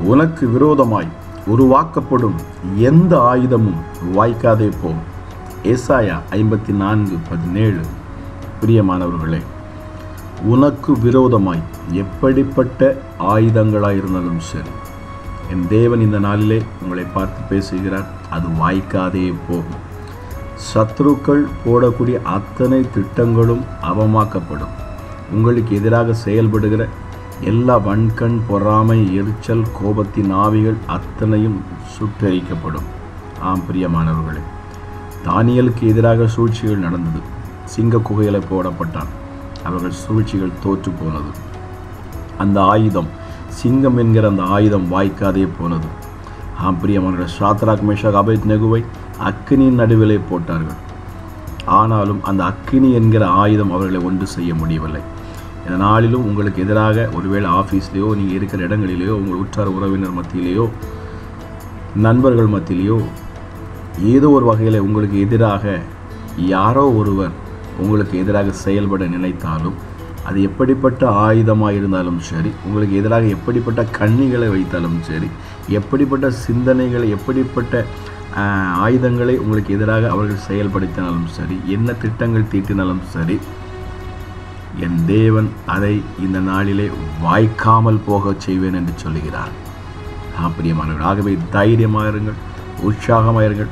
உனக்கு விரோதமாய் உருவாக்கப்படும் எந்த ஆயுதமும் வாய்க்காதே போம் ஏசாயா ஐம்பத்தி நான்கு பதினேழு பிரியமானவர்களே உனக்கு விரோதமாய் எப்படிப்பட்ட ஆயுதங்களாயிருந்தாலும் சரி என் தேவன் இந்த நாளிலே உங்களை பார்த்து பேசுகிறார் அது வாய்க்காதே போகும் சத்ருக்கள் போடக்கூடிய அத்தனை திட்டங்களும் அவமாக்கப்படும் உங்களுக்கு எதிராக செயல்படுகிற எல்லா வன்கண் பொறாமை எரிச்சல் கோபத்தின் ஆவிகள் அத்தனையும் சுட்டரிக்கப்படும் ஆம் பிரியமானவர்களே தானியலுக்கு எதிராக சூழ்ச்சிகள் நடந்தது சிங்க குகையில போடப்பட்டான் அவர்கள் சூழ்ச்சிகள் தோற்று போனது அந்த ஆயுதம் சிங்கம் என்கிற அந்த ஆயுதம் வாய்க்காதே போனது ஆம் பிரியமானவர்கள் சாத்ராக் மேஷாக் அபேத் நெகுவை அக்கினியின் நடுவிலே போட்டார்கள் ஆனாலும் அந்த அக்கினி என்கிற ஆயுதம் அவர்களை ஒன்று செய்ய முடியவில்லை இந்த நாளிலும் உங்களுக்கு எதிராக ஒருவேளை ஆஃபீஸ்லேயோ நீங்கள் இருக்கிற இடங்களிலேயோ உங்கள் உற்றார் உறவினர் மத்தியிலேயோ நண்பர்கள் மத்தியிலேயோ ஏதோ ஒரு வகையில் உங்களுக்கு எதிராக யாரோ ஒருவர் உங்களுக்கு எதிராக செயல்பட நினைத்தாலும் அது எப்படிப்பட்ட ஆயுதமாக இருந்தாலும் சரி உங்களுக்கு எதிராக எப்படிப்பட்ட கண்ணிகளை வைத்தாலும் சரி எப்படிப்பட்ட சிந்தனைகளை எப்படிப்பட்ட ஆஹ், ஆயுதங்களை உங்களுக்கு எதிராக அவர்கள் செயல்படுத்தினாலும் சரி என்ன திட்டங்கள் தீட்டினாலும் சரி என் தேவன் அதை இந்த நாளிலே வாய்க்காமல் போகச் செய்வேன் என்று சொல்லுகிறார் ஆ, பிரியமானவர்கள் ஆகவே தைரியமாக இருங்கள் உற்சாகமாக இருங்கள்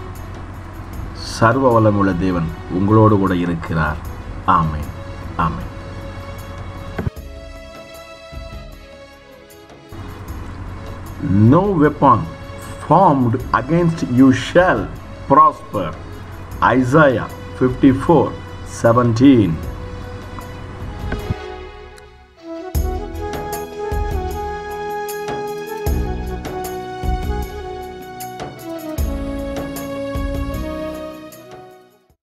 சர்வ வல்லமுள்ள தேவன் உங்களோடு கூட இருக்கிறார் ஆமென் ஆமென் No weapon formed against you shall prosper. Isaiah 54 17